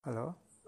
Hello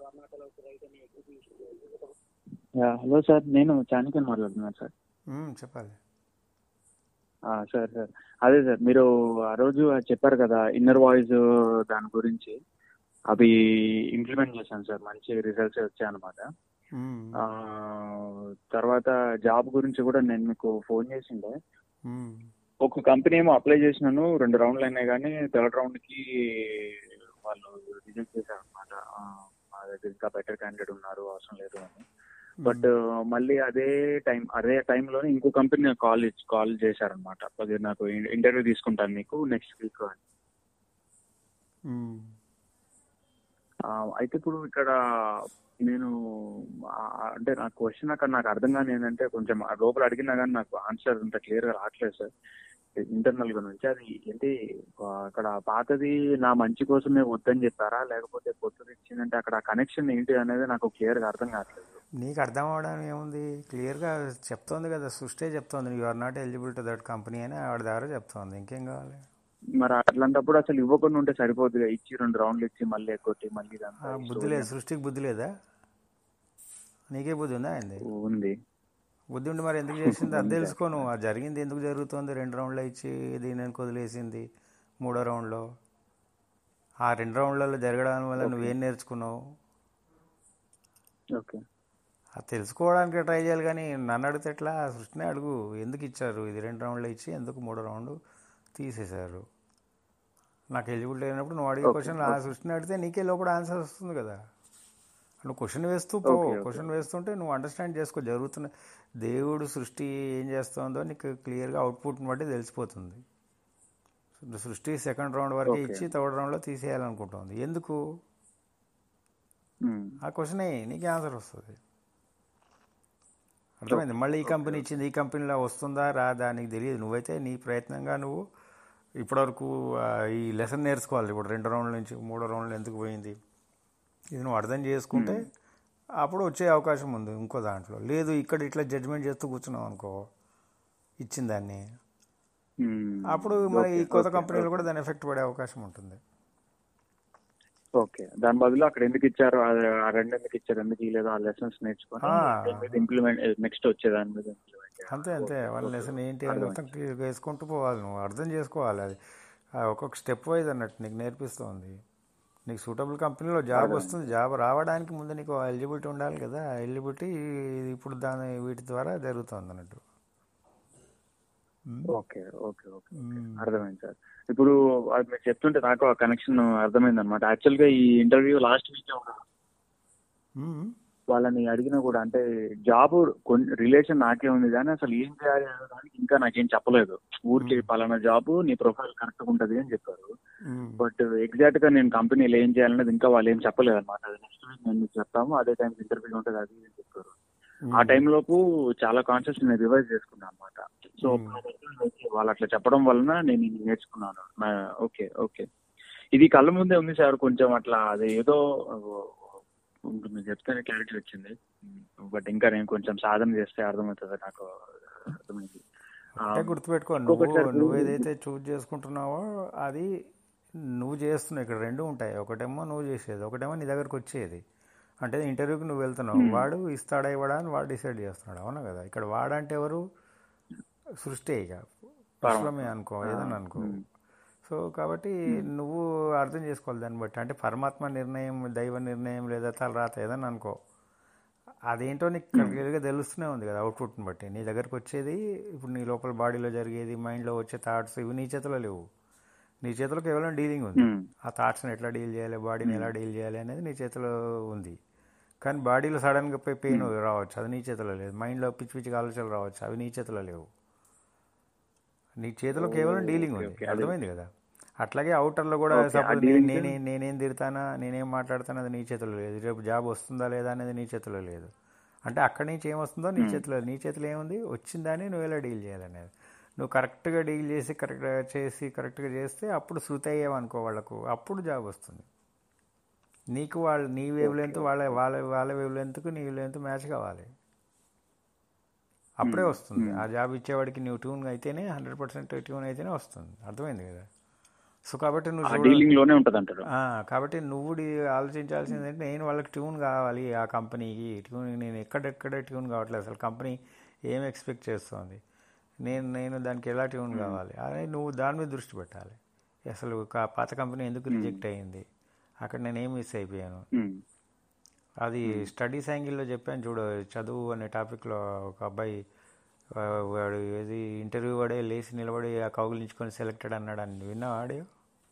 yeah, hello sir నేను చాణక్యన్ మాట్లాడుతున్నాను sir మ్మ్, చెప్పాలి ఆ, సార్ సార్ అదే సార్ మీరు ఆ రోజు చెప్పారు కదా ఇన్నర్ వాయిస్ దాని గురించి అవి ఇంప్లిమెంట్ చేశాను సార్ మంచి రిజల్ట్స్ వచ్చాయన్నమాట మ్మ్, ఆ, తర్వాత జాబ్ గురించి కూడా నేను మీకు ఫోన్ చేసిండే మ్మ్, ఒక కంపెనీ ఏమో అప్లై చేసినాను రెండు రౌండ్లు అయినాయి కానీ థర్డ్ రౌండ్ కి వాళ్ళు రిజెక్ట్ చేశారు అనమాట మా దగ్గర ఇంకా బెటర్ క్యాండిడేట్ ఉన్నారు అవసరం లేదు అని బట్ మళ్ళీ అదే టైం అదే టైంలోనే ఇంకో కంపెనీ కాల్ కాల్ చేశారనమాట అది నాకు ఇంటర్వ్యూ తీసుకుంటాను మీకు నెక్స్ట్ వీక్ అని మ్మ్. ఆ, అయితే ఇప్పుడు ఇక్కడ నేను ఆ, అంటే నా క్వశ్చన్ అక్కడ నాకు అర్థం కాని ఏంటంటే కొంచెం ఆ లోపల అడిగినా కానీ నాకు ఆన్సర్ అంత క్లియర్ గా రావట్లేదు సార్ ఇంటర్నల్ గా నుంచి అది ఏంటి ఆ, అక్కడ పాతది నా మంచి కోసమే వద్దని చెప్పారా లేకపోతే కొత్తది ఇచ్చిందంటే అక్కడ కనెక్షన్ ఏంటి అనేది నాకు క్లియర్ గా అర్థం కావట్లేదు నీకు అర్థం అవడం ఏముంది క్లియర్గా చెప్తోంది కదా సృష్టి చెప్తోంది you are not eligible to that company అని ఆవిడ ద్వారా చెప్తోంది ఇంకేం కావాలి మరి అట్లాంటప్పుడు అసలు ఇవ్వకుండా ఉంటే సరిపోతుంది ఇచ్చి రెండు రౌండ్లు ఇచ్చి మళ్ళీ ఎక్కొట్టి మళ్ళీ ఆ, ఇదంతా బుద్ధి లేదు సృష్టికి బుద్ధి లేదా నీకే బుద్ధి ఉందా అయింది ఉంది బుద్ధి ఉండి మరి ఎందుకు చేసింది అది తెలుసుకోను అది జరిగింది ఎందుకు జరుగుతుంది రెండు రౌండ్లో ఇచ్చి దీని వెనక వదిలేసింది మూడో రౌండ్లో ఆ రెండు రౌండ్లలో జరగడం వల్ల నువ్వేం నేర్చుకున్నావు ఓకే అది తెలుసుకోవడానికి ట్రై చేయాలి కానీ నన్ను అడిగితే ఎట్లా సృష్టిని అడుగు ఎందుకు ఇచ్చారు ఇది రెండు రౌండ్లు ఇచ్చి ఎందుకు మూడో రౌండ్ తీసేశారు నాకు ఎలిజిబిలిటీ అయినప్పుడు నువ్వు అడిగే క్వశ్చన్ ఆ సృష్టిని అడిగితే నీకే లోపల ఆన్సర్ వస్తుంది కదా నువ్వు క్వశ్చన్ వేస్తూ పో Okay, okay. క్వశ్చన్ వేస్తుంటే నువ్వు అండర్స్టాండ్ చేసుకో జరుగుతున్న దేవుడు సృష్టి ఏం చేస్తుందో నీకు క్లియర్గా అవుట్పుట్ని బట్టి తెలిసిపోతుంది సృష్టి సెకండ్ రౌండ్ వరకు Okay. ఇచ్చి థర్డ్ రౌండ్లో తీసేయాలనుకుంటుంది ఎందుకు ఉమ్. ఆ క్వశ్చనే నీకే ఆన్సర్ వస్తుంది అర్థమైంది మళ్ళీ ఈ కంపెనీ ఇచ్చింది ఈ కంపెనీలో వస్తుందా రాదా నీకు తెలియదు నువ్వైతే నీ ప్రయత్నంగా నువ్వు ఇప్పటివరకు ఆ, ఈ లెసన్ నేర్చుకోవాలి ఇప్పుడు రెండు రౌండ్ల నుంచి మూడో రౌండ్లు ఎందుకు పోయింది ఇది నువ్వు అర్థం చేసుకుంటే అప్పుడు వచ్చే అవకాశం ఉంది ఇంకో దాంట్లో లేదు ఇక్కడ ఇట్లా జడ్జ్మెంట్ చేస్తూ కూర్చున్నావు అనుకో ఇచ్చిన దాన్ని ఉమ్. అప్పుడు మరి ఈ Okay, కొత్త okay, కంపెనీలు కూడా దాని ఎఫెక్ట్ పడే అవకాశం ఉంటుంది ఓకే దాని బదులు అక్కడ ఎందుకు ఇచ్చారు ఆ- ఆ రెండు ఎందుకు ఇచ్చారు ఎందుకు ఇవ్వలేదు ఆ లెసన్స్ నేర్చుకొని ఆ. ఇంప్లిమెంట్ నెక్స్ట్ వచ్చే దాని మీద ఇంప్లిమెంట్ చేయాలి. అంతే అంతే వాళ్ళ లెసన్ ఏంటి అని మొత్తం క్లియర్ వేసుకుంటూ పోవాలి నువ్వు అర్థం చేసుకోవాలి అది ఆ ఒక్కొక్క స్టెప్ వైజ్ అన్నట్టు నీకు నేర్పిస్తుంది నీకు సూటబుల్ కంపెనీలో జాబ్ వస్తుంది జాబ్ రావడానికి ముందు నీకు ఎలిజిబిలిటీ ఉండాలి కదా ఎలిజిబిలిటీ ఇప్పుడు దాని వీటి ద్వారా జరుగుతుంది అన్నట్టు ఓకే ఓకే ఓకే అర్థమైంది సార్ ఇప్పుడు అది మీరు చెప్తుంటే నాకు ఆ కనెక్షన్ అర్థమైంది అనమాట యాక్చువల్ గా ఈ ఇంటర్వ్యూ లాస్ట్ వీక్ మ్మ్. వాళ్ళని అడిగినా కూడా అంటే జాబ్ కొన్ని రిలేషన్ నాకే ఉంది కానీ అసలు ఏం చేయాలి అనే దానికి ఇంకా నాకేం చెప్పలేదు ఊరికి పలానా జాబ్ నీ ప్రొఫైల్ కరెక్ట్ గా ఉంటది అని చెప్పారు మ్మ్. బట్ ఎగ్జాక్ట్ గా నేను కంపెనీలో ఏం చేయాలనేది ఇంకా వాళ్ళు ఏం చెప్పలేదు అనమాట అది నెక్స్ట్ వీక్ నేను మీకు చెప్తాము అదే టైం ఇంటర్వ్యూ ఉంటుంది అది ఇది అని చెప్పారు ఆ టైం లోపు చాలా కాన్సెప్ట్ నేను రివైజ్ చేసుకున్నాను అనమాట సో వాళ్ళు అట్లా చెప్పడం వలన నేను ఇది నేర్చుకున్నాను ఓకే ఓకే ఇది కళ్ళ ముందే ఉంది సార్ కొంచెం అట్లా అది ఏదో ఉంటుంది చెప్తేనే క్లారిటీ వచ్చింది బట్ ఇంకా నేను కొంచెం సాధన చేస్తే అర్థమవుతుంది నాకు అర్థమైంది ఆ, అంటే గుర్తుపెట్టుకో ఇంకొకటి నువ్వు సార్, నువ్వు ఏదైతే చూజ్ చేసుకుంటున్నావో అది నువ్వు చేస్తున్నావు ఇక్కడ రెండు ఉంటాయి ఒకటేమో నువ్వు చేసేది ఒకటేమో నీ దగ్గరకు వచ్చేది అంటే ఇంటర్వ్యూకి నువ్వు వెళ్తున్నావు వాడు ఇస్తాడా ఇవ్వడా అని వాడు డిసైడ్ చేస్తున్నాడు అవునా కదా ఇక్కడ వాడంటే ఎవరు సృష్టి ఇక విశ్వమే అనుకో ఏదన్నా అనుకో సో కాబట్టి నువ్వు అర్థం చేసుకోవాలి దాన్ని బట్టి అంటే పరమాత్మ నిర్ణయం దైవ నిర్ణయం లేదా తలరాత ఏదన్నా అనుకో అదేంటో నీకు క్లియర్గా తెలుస్తూనే ఉంది కదా అవుట్పుట్ని బట్టి నీ దగ్గరకు వచ్చేది ఇప్పుడు నీ లోపల బాడీలో జరిగేది మైండ్లో వచ్చే థాట్స్ ఇవి నీ చేతిలో లేవు నీ చేతిలో కేవలం డీలింగ్ ఉంది మ్మ్. ఆ థాట్స్ని ఎట్లా డీల్ చేయాలి బాడీని ఎలా డీల్ చేయాలి అనేది నీ చేతిలో ఉంది కానీ బాడీలో సడన్గా పోయి పెయిన్ రావచ్చు అది నీ చేతిలో లేదు మైండ్లో పిచ్చి పిచ్చిగా ఆలోచనలు రావచ్చు అవి నీ చేతిలో లేవు నీ చేతిలో కేవలం డీలింగ్ ఉంది అర్థమైంది కదా అట్లాగే అవుటర్లో కూడా సపోజ్ నేనే నేనేం తిడతానా నేనేం మాట్లాడతానా అది నీ చేతిలో లేదు రేపు జాబ్ వస్తుందా లేదా అనేది నీ చేతిలో లేదు అంటే అక్కడి నుంచి ఏమొస్తుందో నీ చేతిలో నీ చేతిలో ఏముంది వచ్చిందని నువ్వు ఎలా డీల్ చేయాలనేది నువ్వు కరెక్ట్గా డీల్ చేసి కరెక్ట్గా చేసి కరెక్ట్గా చేస్తే అప్పుడు శృతి అయ్యావనుకో వాళ్ళకు అప్పుడు జాబ్ వస్తుంది నీకు వాళ్ళ నీ వేవ్ లెంత్ వాళ్ళ వాళ్ళ వాళ్ళ వేవ్ లెంత్కు నీ లెంత్ మ్యాచ్ కావాలి అప్పుడే వస్తుంది ఆ జాబ్ ఇచ్చేవాడికి నువ్వు ట్యూన్ అయితేనే హండ్రెడ్ పర్సెంట్ ట్యూన్ అయితేనే వస్తుంది అర్థమైంది కదా సో కాబట్టి నువ్వు ఆ చూడ డీలింగ్ లోనే ఉంటది అంటారు ఆ, కాబట్టి నువ్వు డి- ఆలోచించాల్సింది ఏంటంటే నేను వాళ్ళకి ట్యూన్ కావాలి ఆ కంపెనీకి ట్యూన్ నేను ఎక్కడెక్కడ ట్యూన్ కావట్లేదు అసలు కంపెనీ ఏం ఎక్స్పెక్ట్ చేస్తోంది నేను నేను దానికి ఎలా ట్యూన్ కావాలి అదే నువ్వు దాని మీద దృష్టి పెట్టాలి అసలు కా- పాత కంపెనీ ఎందుకు రిజెక్ట్ అయ్యింది అక్కడ నేను ఏం మిస్ అయిపోయాను ఉమ్, అది స్టడీస్ యాంగిల్లో చెప్పాను చూడు చదువు అనే టాపిక్లో ఒక అబ్బాయి ఆ, వాడు ఏది ఇంటర్వ్యూ వాడే లేచి నిలబడి ఆ కౌగులించుకొని సెలెక్టెడ్ అన్నాడు అని విన్నావా ఆడియో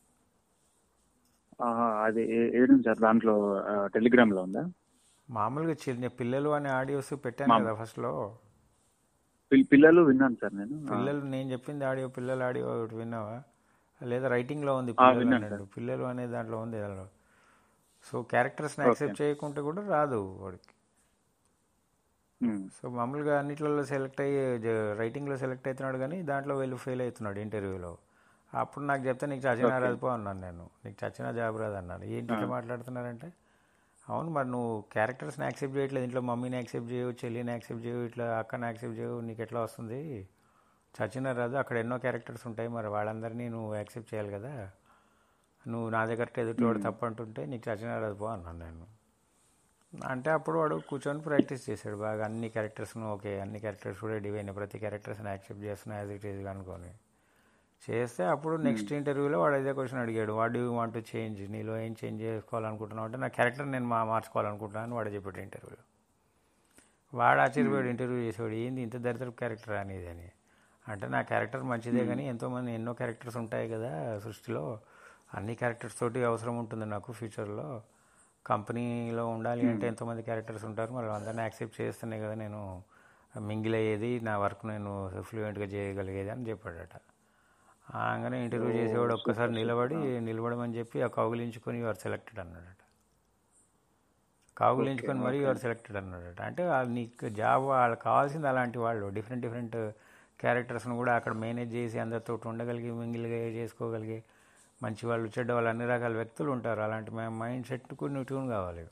ఆహా, అది ఏ- ఏడు సార్ దాంట్లో టెలిగ్రామ్ లో ఉందా మామూలుగా చిన్న పిల్లలు అనే ఆడియోస్ పెట్టాను కదా ఫస్ట్లో పిల్- పిల్లలు విన్నాను సార్ నేను ఆ, పిల్లలు నేను చెప్పింది ఆడియో పిల్లల ఆడియో ఒకటి విన్నావా లేదా రైటింగ్లో ఉంది ఆ, పిల్లలు విన్నాను అన్నాడు పిల్లలు అనే దాంట్లో ఉంది దాంట్లో సో క్యారెక్టర్స్ని యాక్సెప్ట్ చేయకుంటే కూడా రాదు వాడికి ఉమ్, సో మామూలుగా అన్నిట్లలో సెలెక్ట్ అయ్యి జ- రైటింగ్లో సెలెక్ట్ అవుతున్నాడు కానీ దాంట్లో వెళ్ళి ఫెయిల్ అవుతున్నాడు ఇంటర్వ్యూలో అప్పుడు నాకు చెప్తే నీకు చచ్చినా రాదుపో అన్నాను నేను నీకు చచ్చినా జాబ్ రాదు అన్నాను ఏంటి ఇట్లా మాట్లాడుతున్నారంటే అవును మరి నువ్వు క్యారెక్టర్స్ని యాక్సెప్ట్ చేయట్లేదు ఇంట్లో మమ్మీని యాక్సెప్ట్ చేయవు చెల్లిని యాక్సెప్ట్ చేయవు ఇట్లా అక్కని యాక్సెప్ట్ చేయవు నీకు ఎట్లా వస్తుంది చచ్చినా రాదు అక్కడ ఎన్నో క్యారెక్టర్స్ ఉంటాయి మరి వాళ్ళందరినీ నువ్వు యాక్సెప్ట్ చేయాలి కదా నువ్వు నా దగ్గర ఎదుటివాడు తప్పు అంటుంటే నీకు చచ్చినా రాదు పో అన్నాను నేను అంటే అప్పుడు వాడు కూర్చొని ప్రాక్టీస్ చేశాడు బాగా అన్ని క్యారెక్టర్స్ను ఓకే అన్ని క్యారెక్టర్స్ కూడా డివైన్ ప్రతి క్యారెక్టర్స్ని యాక్సెప్ట్ చేస్తున్నా యాజ్ ఇట్ ఈజ్ అనుకొని చేస్తే అప్పుడు నెక్స్ట్ ఇంటర్వ్యూలో వాడు అదే క్వశ్చన్ అడిగాడు what do want to change నీలో ఏం చేంజ్ చేసుకోవాలనుకుంటున్నావు అంటే నా క్యారెక్టర్ నేను మా మార్చుకోవాలనుకుంటున్నాను అని వాడు చెప్పాడు ఇంటర్వ్యూలో వాడు ఆశ్చర్యపోయాడు ఇంటర్వ్యూ చేసేవాడు ఏంది ఇంత దరిద్రపు క్యారెక్టర్ అనేది అని అంటే నా క్యారెక్టర్ మంచిదే కానీ ఎంతోమంది ఎన్నో క్యారెక్టర్స్ ఉంటాయి కదా సృష్టిలో అన్ని క్యారెక్టర్స్ తోటి అవసరం ఉంటుంది నాకు ఫ్యూచర్లో కంపెనీలో ఉండాలి అంటే ఎంతోమంది క్యారెక్టర్స్ ఉంటారు మరి అందరినీ యాక్సెప్ట్ చేస్తేనే కదా నేను మింగిల్ అయ్యేది నా వర్క్ నేను ఫ్లూయెంట్గా చేయగలిగేది అని చెప్పాడట అనగానే ఇంటర్వ్యూ చేసేవాడు ఒక్కసారి నిలబడి నిలబడమని చెప్పి ఆ కౌగులించుకొని యువర్ సెలెక్టెడ్ అన్నాడట కౌగులించుకొని మరీ యువర్ సెలెక్టెడ్ అన్నాడట అంటే వాళ్ళు నీకు జాబ్ వాళ్ళకి కావాల్సింది అలాంటి వాళ్ళు డిఫరెంట్ డిఫరెంట్ క్యారెక్టర్స్ను కూడా అక్కడ మేనేజ్ చేసి అందరితో ఉండగలిగి మింగిల్గా చేసుకోగలిగి మంచి వాళ్ళు చెడ్డ వాళ్ళు అన్ని రకాల వ్యక్తులు ఉంటారు అలాంటి మైండ్ సెట్కు నువ్వు ట్యూన్ కావాలి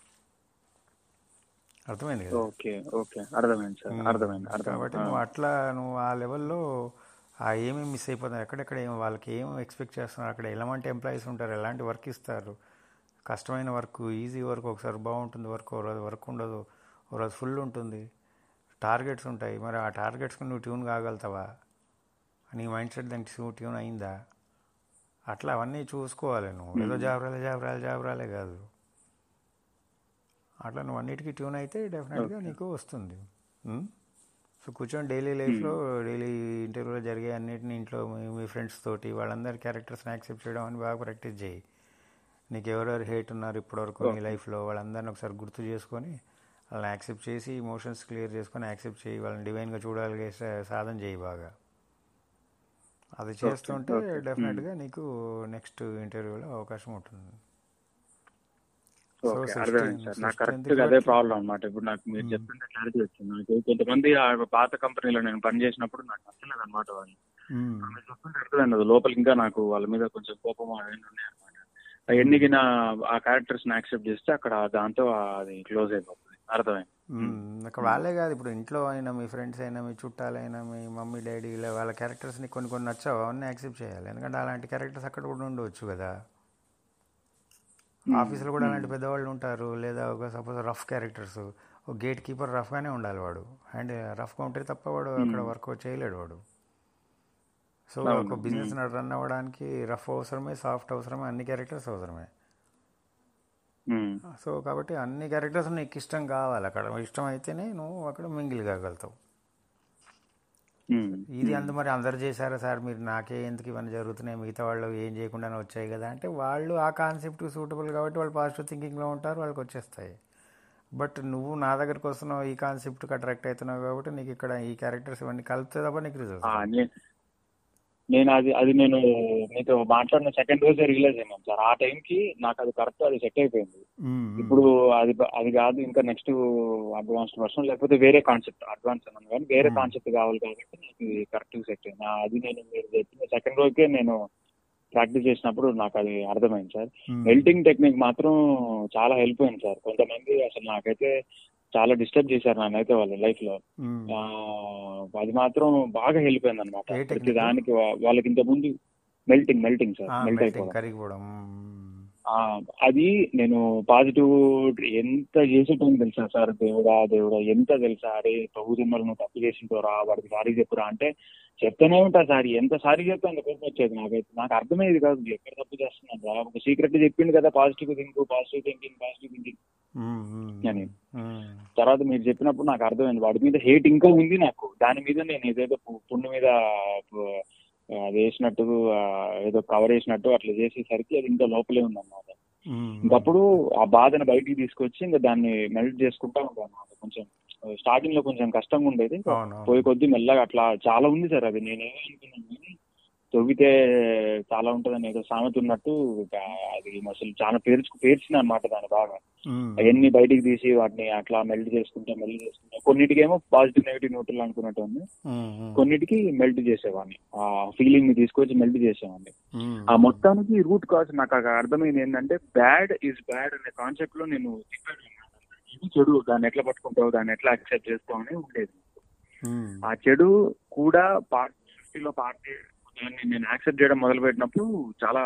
అర్థమైంది కదా ఓకే ఓకే అర్థమైంది సార్ అర్థమైంది కాబట్టి అర్థమైంది నువ్వు అట్లా నువ్వు ఆ లెవెల్లో ఆ ఏమేమి మిస్ అయిపోతావు ఎక్కడెక్కడ ఏం వాళ్ళకి ఏం ఎక్స్పెక్ట్ చేస్తున్నారు అక్కడ ఎలాంటి ఎంప్లాయీస్ ఉంటారు ఎలాంటి వర్క్ ఇస్తారు కష్టమైన వర్క్ ఈజీ వర్క్ ఒకసారి బాగుంటుంది వర్క్ ఒక రోజు వర్క్ ఉండదు ఒక రోజు ఫుల్ ఉంటుంది టార్గెట్స్ ఉంటాయి మరి ఆ టార్గెట్స్కి నువ్వు ట్యూన్ కాగలుగుతావా నీ మైండ్ సెట్ దానికి ట్యూన్ అయిందా అట్లా అవన్నీ చూసుకోవాలి నువ్వు ఏదో జాబ్ రాలే జాబ్ రాలే జాబ్ రాలే కాదు అట్లా నువ్వు అన్నిటికీ ట్యూన్ అయితే డెఫినెట్గా నీకు వస్తుంది ఉమ్? సో కూర్చొని డైలీ లైఫ్లో డైలీ ఇంటర్వ్యూలో జరిగే అన్నిటిని ఇంట్లో మీ- మీ ఫ్రెండ్స్ తోటి వాళ్ళందరి క్యారెక్టర్స్ని యాక్సెప్ట్ చేయడం అని బాగా ప్రాక్టీస్ చేయి నీకు ఎవరెవరు హేట్ ఉన్నారు ఇప్పటివరకు నీ లైఫ్లో వాళ్ళందరిని ఒకసారి గుర్తు చేసుకొని వాళ్ళని యాక్సెప్ట్ చేసి ఇమోషన్స్ క్లియర్ చేసుకొని యాక్సెప్ట్ చేయి వాళ్ళని డివైన్గా చూడగలిగే సా- సాధన చేయి బాగా అది చేస్తుంటే డెఫినెట్గా నీకు నెక్స్ట్ ఇంటర్వ్యూలో అవకాశం ఉంటుంది సో ఓకే సిక్స్టీన్ అర్థమైంది సార్ నాకు సిక్స్టీన్త్ కరెక్ట్ గా అదే ప్రాబ్లం అన్నమాట ఇప్పుడు నాకు మీరు చెప్తుంటే క్లారిటీ వచ్చింది నాకు కొంతమంది ఆ పాత కంపెనీలో నేను పని చేసినప్పుడు నాకు నచ్చలేదు అనమాట వాళ్ళు మీరు చెప్తుంటే అర్థమైంది అది లోపల ఇంకా నాకు వాళ్ళ మీద కొంచెం కోపం అవన్నీ ఉన్నాయి అనమాట అవన్నీ నా ఆ క్యారెక్టర్స్ ని యాక్సెప్ట్ చేస్తే అక్కడ దాంతో అది క్లోజ్ అయిపోతుంది అర్థమైంది అక్కడ వాళ్ళే కాదు ఇప్పుడు ఇంట్లో అయినా మీ ఫ్రెండ్స్ అయినా మీ చుట్టాలైనా మీ మమ్మీ డాడీ ఇలా వాళ్ళ క్యారెక్టర్స్ని కొన్ని కొన్ని నచ్చావు అవన్నీ యాక్సెప్ట్ చేయాలి ఎందుకంటే అలాంటి క్యారెక్టర్స్ అక్కడ కూడా ఉండవచ్చు కదా ఆఫీసులో కూడా అలాంటి పెద్దవాళ్ళు ఉంటారు లేదా ఒక సపోజ్ రఫ్ క్యారెక్టర్స్ ఒక గేట్ కీపర్ రఫ్గానే ఉండాలి వాడు అండ్ రఫ్గా ఉంటే తప్ప వాడు అక్కడ వర్క్ చేయలేడు వాడు సో ఒక బిజినెస్ రన్ అవ్వడానికి రఫ్ అవసరమే సాఫ్ట్ అవసరమే అన్ని క్యారెక్టర్స్ అవసరమే ఉమ్. సో కాబట్టి అన్ని క్యారెక్టర్స్ నీకు ఇష్టం కావాలి అక్కడ ఇష్టం అయితేనే నువ్వు అక్కడ మింగిల్ కాగలుగుతావు ఉమ్. ఇది అందు మరి అందరు చేశారా సార్ మీరు నాకే ఎందుకు ఇవన్నీ జరుగుతున్నాయి మిగతా వాళ్ళు ఏం చేయకుండానే వచ్చాయి కదా అంటే వాళ్ళు ఆ కాన్సెప్ట్ సూటబుల్ కాబట్టి వాళ్ళు పాజిటివ్ థింకింగ్లో ఉంటారు వాళ్ళకి వచ్చేస్తాయి బట్ నువ్వు నా దగ్గరకు వస్తున్నావు ఈ కాన్సెప్ట్కి అట్రాక్ట్ అవుతున్నావు కాబట్టి నీకు ఇక్కడ ఈ క్యారెక్టర్స్ ఇవన్నీ కలిపితే తప్ప నీకు రిజల్ట్ ఆ, నే- నేను అది అది నేను మీతో మాట్లాడిన సెకండ్ రోజే రియలైజ్ అయినాను సార్ ఆ టైంకి నాకు అది కరెక్ట్ అది సెట్ అయిపోయింది ఇప్పుడు అది బ- అది కాదు ఇంకా నెక్స్ట్ అడ్వాన్స్డ్ వర్షన్ లేకపోతే వేరే కాన్సెప్ట్ అడ్వాన్స్ అన్నాను కానీ వేరే కాన్సెప్ట్ కావాలి కాబట్టి నాకు ఇది కరెక్ట్ సెట్ అయింది ఆ- అది నేను మీరు చెప్పిన సెకండ్ రోజుకే నేను ప్రాక్టీస్ చేసినప్పుడు నాకు అది అర్థమైంది సార్ మెల్టింగ్ టెక్నిక్ మాత్రం చాలా హెల్ప్ అయింది సార్ కొంతమంది అసలు నాకైతే చాలా డిస్టర్బ్ చేశారు నన్నైతే వాళ్ళ లైఫ్ లో ఆ, అది మాత్రం బాగా హెల్ప్ అయింది అనమాట ఏ ప్రతి technique? దానికి వా- వాళ్ళకి ఇంత ముందు melting melting sir melt melting అయిపోవడం కరిగిపోవడం మ్మ్. ఆ, అది నేను పాజిటివ్ ఎంత చేసేటోని తెలుసా సార్ దేవుడా దేవుడా ఎంత తెలుసా అరే ప్రభు జన్మలు నువ్వు తప్పు చేసింటోరా వాడికి సారీ చెప్పురా అంటే చెప్తూనే ఉంటా సార్ ఎంత సారీ చెప్తే అంత కోపం వచ్చేది నాకైతే నాకు అర్థమయ్యేది కాదు ఎక్కడ తప్పు చేస్తున్నాను రా ఒక సీక్రెట్ చెప్పిండు కదా positive think positive thinking positive thinking మ్మ్, మ్మ్, అని. మ్మ్. తర్వాత మీరు చెప్పినప్పుడు నాకు అర్థమైంది వాడి మీద హేట్ ఇంకా ఉంది నాకు దాని మీద నేను ఏదేదో పు- పుండు మీద పు- అది వేసినట్టు ఆ, ఏదో కవర్ వేసినట్టు అట్లా చేసేసరికి అది ఇంకా లోపలే ఉంది అన్నమాట మ్మ్. ఇంకప్పుడు ఆ బాధను బయటికి తీసుకొచ్చి ఇంకా దాన్ని మెల్ట్ చేసుకుంటా ఉంటాను అన్నమాట కొంచెం స్టార్టింగ్ లో కొంచెం కష్టంగా ఉండేది అవును అవును. పోయి కొద్ది మెల్లగా అట్లా చాలా ఉంది సార్ అది నేనేమో అనుకున్నాను కానీ తవ్వితే చాలా ఉంటుందని ఏదో సామెత ఉన్నట్టు ఇక అది అసలు చాలా పేర్చు పేర్చిన అనమాట దాని బాగా మ్మ్. అవన్నీ బయటికి తీసి వాటిని అట్లా మెల్ట్ చేసుకుంటా మెల్ట్ చేసుకుంటా కొన్నిటికేమో పాజిటివ్ నెగిటివ్ న్యూట్రల్ అనుకున్నట్టు ఉంది మ్మ్, మ్మ్. కొన్నిటికి మెల్ట్ చేసేవాడిని ఆ ఫీలింగ్ ని తీసుకొచ్చి మెల్ట్ చేసేవాడిని మ్మ్. ఆ మొత్తానికి రూట్ కాజ్ నాకు అక్కడ అర్థమైంది ఏంటంటే బ్యాడ్ ఈజ్ బ్యాడ్ అనే కాన్సెప్ట్ లో నేను తిప్పాను అన్నమాట. ఇది చెడు దాన్ని ఎట్లా పట్టుకుంటావు దాన్ని ఎట్లా యాక్సెప్ట్ చేసుకోవు అని ఉండేది మ్మ్. ఆ చెడు కూడా పార్ట్ సృష్టిలో పార్ట్ దాన్ని నేను యాక్సెప్ట్ చేయడం మొదలు పెట్టినప్పుడు చాలా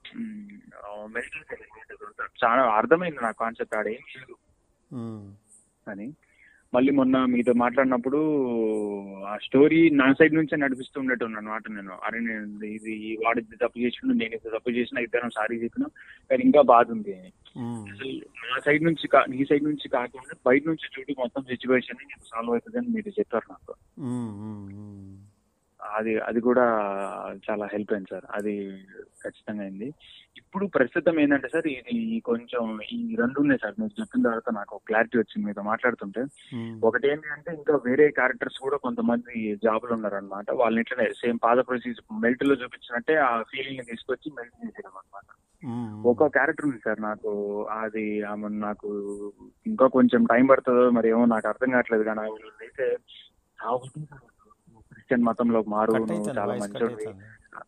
మెడిటేషన్ చాలా అర్థమైంది నా కాన్సెప్ట్ ఆడ ఏం లేదు మ్మ్. అని మళ్ళీ మొన్న మీతో మాట్లాడినప్పుడు ఆ స్టోరీ నా సైడ్ నుంచే నడిపిస్తూ ఉండేటోను అనమాట నేను అరే నేను ఇది ఈ వాడు ఇది తప్పు చేసిండు నేను ఇది తప్పు చేసిన ఇద్దరం సారీ చెప్పిన కానీ ఇంకా బాధ ఉంది అని మ్మ్. అసలు నా సైడ్ నుంచి కా- నీ సైడ్ నుంచి కాకుండా బయట నుంచి చూడు మొత్తం సిచ్యువేషన్ నీకు సాల్వ్ అవుతుంది అని మీరు చెప్పారు నాకు మ్మ్. మ్మ్. మ్మ్. అది అది కూడా చాలా హెల్ప్ అయింది సార్ అది ఖచ్చితంగా అయింది ఇప్పుడు ప్రస్తుతం ఏంటంటే సార్ ఇది కొంచెం ఈ రెండు ఉన్నాయి సార్ మీరు చెప్పిన తర్వాత నాకు క్లారిటీ వచ్చింది మీతో మాట్లాడుతుంటే మ్మ్. ఒకటి ఏంటి అంటే ఇంకా వేరే క్యారెక్టర్స్ కూడా కొంతమంది జాబులు ఉన్నారనమాట వాళ్ళని ఇట్లనే సేమ్ పాద ప్రొసీజర్ మెల్ట్ లో చూపించినట్టే ఆ ఫీలింగ్ ని తీసుకొచ్చి మెల్ట్ చేసేయడం అనమాట మ్మ్. ఒక క్యారెక్టర్ ఉంది సార్ నాకు అది ఆమె నాకు ఇంకా కొంచెం టైం పడుతుందో మరి ఏమో నాకు అర్థం కావట్లేదు కానీ ఆమె అయితే ఆ ఒకటి క్రిస్టియన్ మతంలో మారు కట్ నువ్వు అవుతుంది చాలా వాయిస్ కట్ మంచోడివి అవుతుంది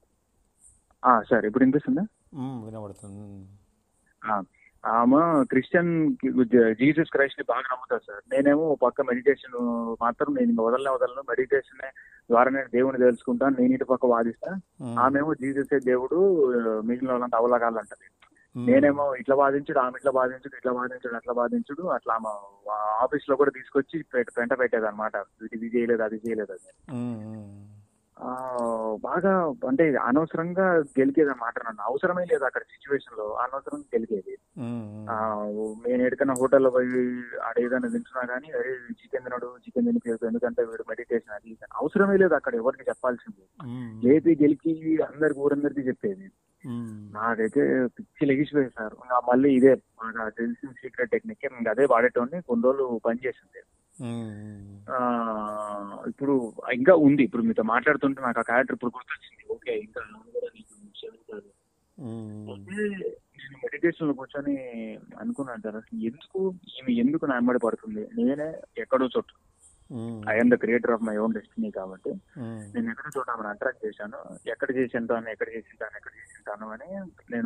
ఆ, సార్ ఇప్పుడు వినిపిస్తుందా మ్మ్. వినబడుతుంది మ్మ్. ఆ, ఆమె క్రిస్టియన్ జీసస్ క్రైస్ట్ ని బాగా నమ్ముతారు సార్ నేనేమో ఓ పక్క మెడిటేషన్ మాత్రం నేను ఇంకా వదలనే వదలను మెడిటేషన్ ద్వారా నేను దేవుని తెలుసుకుంటాను నేను ఇటు పక్క వాదిస్తా మ్మ్. ఆమెమో జీససే దేవుడు మిగిలిన వాళ్ళంతా అవలగాలు అంటది మ్మ్. నేనేమో ఇట్లా బాధించుడు ఆమె ఇట్లా బాధించుడు ఇట్లా బాధించుడు అట్లా బాధించుడు అట్లా ఆమె ఆఫీస్ లో కూడా తీసుకొచ్చి పె- పెంట పెట్టేది అనమాట ఇది చేయలేదు అది చేయలేదు అది మ్మ్. మ్మ్. ఆ, బాగా అంటే అనవసరంగా గెలికేది అనమాట నన్ను అవసరమే లేదు అక్కడ సిచ్యువేషన్ లో అనవసరంగా గెలికేది మ్మ్. ఆ, నేను ఎక్కడికైనా హోటల్లో పోయి ఆడ ఏదైనా తింటున్నా కానీ అరే చికెన్ తినడు చికెన్ తినిపించదు ఎందుకంటే వీడు మెడిటేషన్ అది ఇది అని. అవసరమే లేదు అక్కడ ఎవరికి చెప్పాల్సింది మ్మ్. లేపి గెలికి అందరికి ఊరందరికీ చెప్పేది మ్మ్. నాకైతే పిచ్చి లెగిసిపోయింది సార్ ఇంకా మళ్ళీ ఇదే నాకు తెలిసిన సీక్రెట్ టెక్నిక్ ఇంకా అదే వాడేటోని కొన్ని రోజులు పనిచేసింది మ్మ్. ఆ, ఇప్పుడు ఇంకా ఉంది ఇప్పుడు మీతో మాట్లాడుతుంటే నాకు ఆ క్యారెక్టర్ ఇప్పుడు గుర్తొచ్చింది ఓకే ఇంకా ఆమె కూడా నీకు క్షమించాలి. మ్మ్. అయితే నేను మెడిటేషన్ లో కూర్చొని అనుకున్నాను సార్ అసలు ఎందుకు ఈమె ఎందుకు నా వెంబడి పడుతుంది నేనే ఎక్కడో చోటు మ్మ్. I'm the creator of my own destiny కాబట్టి మ్మ్. నేను ఎక్కడ చోట ఆమెను అట్రాక్ట్ చేశాను ఎక్కడ చేసి ఉంటాను ఎక్కడ చేసి ఉంటాను ఎక్కడ చేసి ఉంటాను అని నేను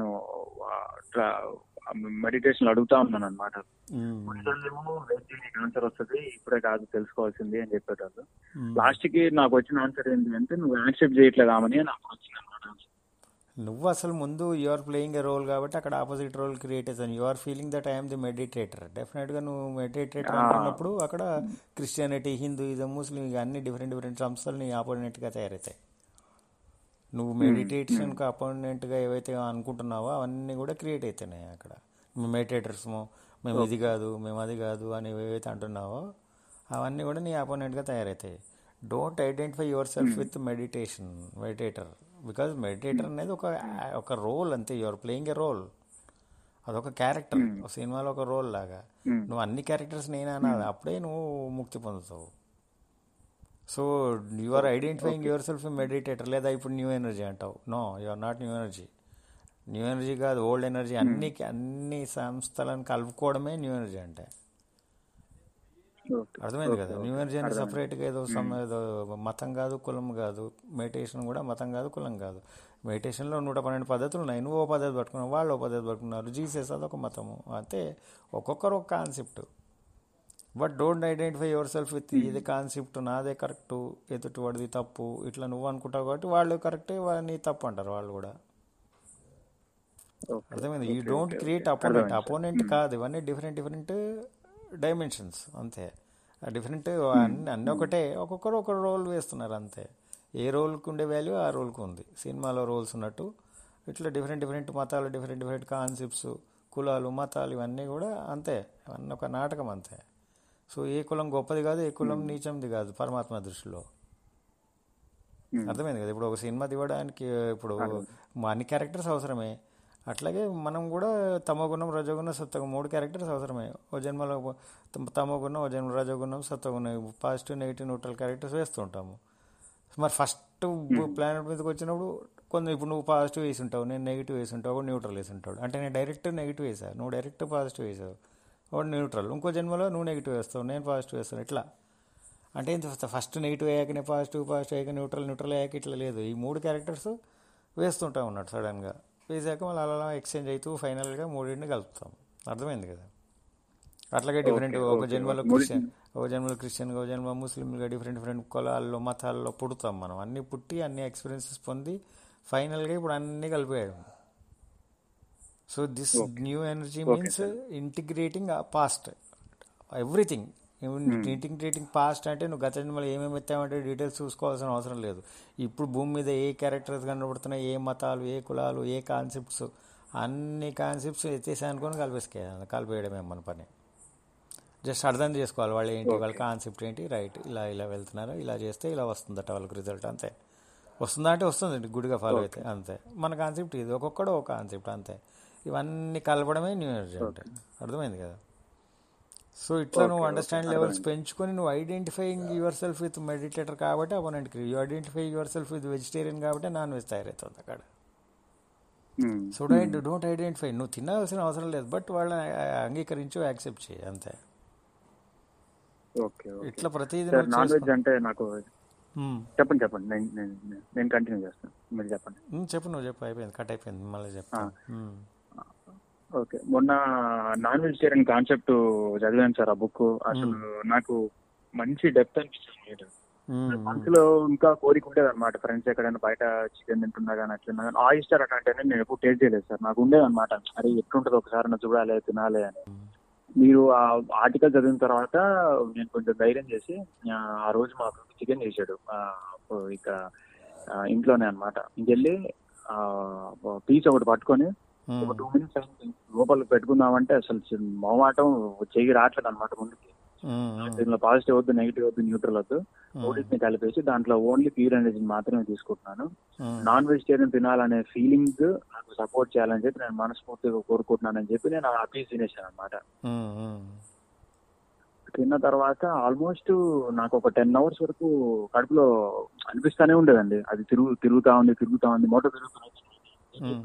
మెడిటేషన్ లో అడుగుతా ఉన్నాను అనమాట మ్మ్. కొన్నిసార్లేమో వెయిట్ నీకు ఆన్సర్ వస్తుంది ఇప్పుడే కాదు తెలుసుకోవాల్సింది అని చెప్పేటప్పుడు మ్మ్. లాస్ట్ కి నాకు వచ్చిన ఆన్సర్ ఏంటి అంటే నువ్వు యాక్సెప్ట్ చేయట్లేదు ఆమెని నాకు వచ్చింది అనమాట నువ్వు అసలు ముందు you are playing a role కాబట్టి అక్కడ ఆపోజిట్ రోల్ క్రియేట్ అవుతాను you are feeling that I'm the meditator డెఫినెట్గా నువ్వు మెడిటేటర్ Ah. అనుకున్నప్పుడు అక్కడ క్రిస్టియానిటీ హిందూయిజం ముస్లిం ఇక అన్ని డిఫరెంట్ డిఫరెంట్ సంస్థలు నీ ఆపోనెంట్గా తయారవుతాయి నువ్వు మెడిటేషన్కి అపోనెంట్గా ఏవైతే అనుకుంటున్నావో అవన్నీ కూడా క్రియేట్ అవుతున్నాయి అక్కడ మేము మెడిటేటర్స్ము మేము ఇది కాదు మేము అది కాదు అని ఏవైతే అంటున్నావో అవన్నీ కూడా నీ అపోనెంట్గా తయారవుతాయి don't identify yourself with meditation meditator because meditator అనేది ఒక ఒక రోల్ అంతే యువర్ ప్లేయింగ్ ఎ రోల్ అదొక క్యారెక్టర్ ఒక సినిమాలో ఒక రోల్ లాగా Hmm. నువ్వు అన్ని క్యారెక్టర్స్ నేనే అనాలి అప్పుడే నువ్వు ముక్తి పొందుతావు so you are identifying yourself meditator లేదా ఇప్పుడు న్యూ ఎనర్జీ అంటావు no you are not new energy new energy కాదు ఓల్డ్ ఎనర్జీ అన్ని అన్ని సంస్థలను కలుపుకోవడమే న్యూ ఎనర్జీ అంటే అర్థమైంది కదా న్యూ ఎనర్జీ అంటే సపరేట్గా ఏదో సమ్ ఏదో మతం కాదు కులం కాదు మెడిటేషన్ కూడా మతం కాదు కులం కాదు మెడిటేషన్లో నూట పన్నెండు పద్ధతులు ఉన్నాయి నువ్వు ఓ పద్ధతి పట్టుకున్నావు వాళ్ళు ఓ పద్ధతి పట్టుకున్నారు జీసస్ అదొక మతము అంతే ఒక్కొక్కరు ఒక concept but don't identify yourself with ఇది కాన్సెప్ట్ నాదే కరెక్ట్ ఎదుటి వాడిది తప్పు ఇట్లా నువ్వు అనుకుంటావు కాబట్టి వాళ్ళు కరెక్టే నీ తప్పు అంటారు వాళ్ళు కూడా ఓకే అర్థమైంది ఈ డోంట్ క్రియేట్ అపోనెంట్ అపోనెంట్ కాదు ఇవన్నీ డిఫరెంట్ డిఫరెంట్ డైమెన్షన్స్ అంతే డిఫరెంట్ అన్ని అన్నీ ఒకటే ఒక్కొక్కరు ఒక రోల్ వేస్తున్నారు అంతే ఏ రోల్కి ఉండే వాల్యూ ఆ రోల్కి ఉంది సినిమాలో రోల్స్ ఉన్నట్టు ఇట్లా డిఫరెంట్ డిఫరెంట్ మతాలు డిఫరెంట్ డిఫరెంట్ కాన్సెప్ట్స్ కులాలు మతాలు ఇవన్నీ కూడా అంతే ఇవన్నీ ఒక నాటకం అంతే సో ఏ కులం గొప్పది కాదు ఏ కులం నీచంది కాదు పరమాత్మ దృష్టిలో అర్థమైంది కదా ఇప్పుడు ఒక సినిమా తీయడానికి ఇప్పుడు మా అన్ని క్యారెక్టర్స్ అవసరమే అట్లాగే మనం కూడా తమోగుణం రజోగుణం సత్వగుణం మూడు క్యారెక్టర్స్ అవసరమే ఓ జన్మలో తమ- తమోగుణం ఓ జన్మ రజోగుణం సత్వగుణం పాజిటివ్ నెగిటివ్ న్యూట్రల్ క్యారెక్టర్స్ వేస్తూ ఉంటాము మరి ఫస్ట్ ప్లానెట్ మీదకి వచ్చినప్పుడు కొంచెం ఇప్పుడు నువ్వు పాజిటివ్ వేసి ఉంటావు నేను నెగిటివ్ వేసి ఉంటావు వాడు న్యూట్రల్ వేసి ఉంటాడు అంటే నేను డైరెక్ట్ నెగిటివ్ వేసా నువ్వు డైరెక్ట్ పాజిటివ్ వేసావు వాడు న్యూట్రల్ ఇంకో జన్మలో నువ్వు నెగిటివ్ వేస్తావు నేను పాజిటివ్ వేస్తాను ఇట్లా అంటే ఇంత ఫస్ట్ నెగిటివ్ అయ్యాకనే పాజిటివ్ పాజిటివ్ అయ్యాక న్యూట్రల్ న్యూట్రల్ అయ్యాక ఇట్లా లేదు ఈ మూడు క్యారెక్టర్స్ వేస్తుంటా ఉన్నాడు సడన్గా వేసాక మళ్ళీ అలా అలా ఎక్స్చేంజ్ అవుతూ ఫైనల్గా మూడింటిని కలుపుతాం అర్థమైంది కదా అట్లాగే డిఫరెంట్ ఒక జన్మలో క్రిస్టియన్ ఒక జన్మలో క్రిస్టియన్గా ఒక జన్మ ముస్లింగా డిఫరెంట్ డిఫరెంట్ కులాల్లో మతాల్లో పుడతాం మనం అన్ని పుట్టి అన్ని ఎక్స్పీరియన్సెస్ పొంది ఫైనల్గా ఇప్పుడు అన్నీ కలిపేయడం so this new energy means integrating past everything integrating past అంటే నువ్వు గత జన్మలో ఏమేమి ఎత్తామంటే డీటెయిల్స్ చూసుకోవాల్సిన అవసరం లేదు ఇప్పుడు భూమి మీద ఏ క్యారెక్టర్స్ కనబడుతున్నాయి ఏ మతాలు ఏ కులాలు ఏ కాన్సెప్ట్స్ అన్ని కాన్సెప్ట్స్ ఎత్తేసా అనుకొని కలిపేసుకో కలిపేయడమే మన పని జస్ట్ అర్థం చేసుకోవాలి వాళ్ళు ఏంటి వాళ్ళ కాన్సెప్ట్ ఏంటి రైట్ ఇలా ఇలా వెళ్తున్నారు ఇలా చేస్తే ఇలా వస్తుందట వాళ్ళకి రిజల్ట్ అంతే వస్తుందా అంటే వస్తుంది గుడిగా ఫాలో అయితే అంతే మన కాన్సెప్ట్ ఇది ఒక్కొక్కడు ఒక కాన్సెప్ట్ అంతే ఇవన్నీ కలపడమే న్యూ ఎనర్జీ అంటే అర్థమైంది కదా సో ఇట్లా నువ్వు అండర్స్టాండ్ లెవెల్స్ పెంచుకొని నువ్వు identifying yourself with meditator కాబట్టి అపోనెంట్కి you identify yourself with vegetarian కాబట్టి నాన్ వెజ్ తయారవుతుంది అక్కడ సో డోంట్ డోంట్ ఐడెంటిఫై నువ్వు తినాల్సిన అవసరం లేదు బట్ వాళ్ళని అంగీకరించు యాక్సెప్ట్ చేయి అంతే ఓకే ఇట్లా ప్రతిదీ సార్ నువ్వు నాన్ వెజ్ చేసుకో. అంటే నాకు మ్మ్. చెప్పండి చెప్పండి నేను నేను నేను కంటిన్యూ చేస్తాను మీరు చెప్పండి మ్మ్, చెప్పు నువ్వు చెప్పు అయిపోయింది కట్ అయిపోయింది మళ్ళీ చెప్తా మ్మ్. ఓకే మొన్న నాన్ వెజిటేరియన్ కాన్సెప్ట్ చదివాను సార్ ఆ బుక్ అసలు నాకు మంచి డెప్త్ అనిపించింది మ్మ్. మనసులో ఇంకా కోరిక ఉండేది అనమాట ఫ్రెండ్స్ ఎక్కడైనా బయట చికెన్ తింటున్నా కానీ అట్లా కానీ ఆయిస్టర్ అట్లాంటి నేను ఎప్పుడు టేస్ట్ చేయలేదు సార్ నాకు ఉండేది అనమాట అరే ఎట్లుంటుందో ఒకసారి నా చూడాలి తినాలి అని మీరు ఆ ఆర్టికల్ చదివిన తర్వాత నేను కొంచెం ధైర్యం చేసి ఆ, ఆ రోజు మా చికెన్ చేశాడు ఆ, ఇక్కడ ఆ, ఇంట్లోనే అనమాట ఇంకెళ్ళి పీస్ ఒకటి పట్టుకొని ఒక మ్మ్. టూ మినిట్స్ అయింది లోపల పెట్టుకుందామంటే అసలు చి- మొహమాటం చెయ్యి రావట్లేదు అనమాట ముందుకి మ్మ్. మ్మ్. దీనిలో పాజిటివ్ వద్దు నెగిటివ్ వద్దు న్యూట్రల్ వద్దు మ్మ్. మూడింటిని కలిపేసి దాంట్లో ఓన్లీ ప్యూర్ ఎనర్జీ మాత్రమే తీసుకుంటున్నాను మ్మ్. నాన్ వెజిటేరియన్ తినాలనే ఫీలింగ్ నాకు సపోర్ట్ చేయాలని చెప్పి నేను మనస్ఫూర్తిగా కోరుకుంటున్నానని చెప్పి నేను ఆ పీస్ తినేసాను అనమాట మ్మ్. మ్మ్. తిన్న తర్వాత ఆల్మోస్ట్ నాకు ఒక టెన్ అవర్స్ వరకు కడుపులో అనిపిస్తానే ఉండేదండి అది తిరుగు తిరుగుతా ఉంది తిరుగుతా ఉంది మోటార్ తిరుగుతుంది మ్మ్.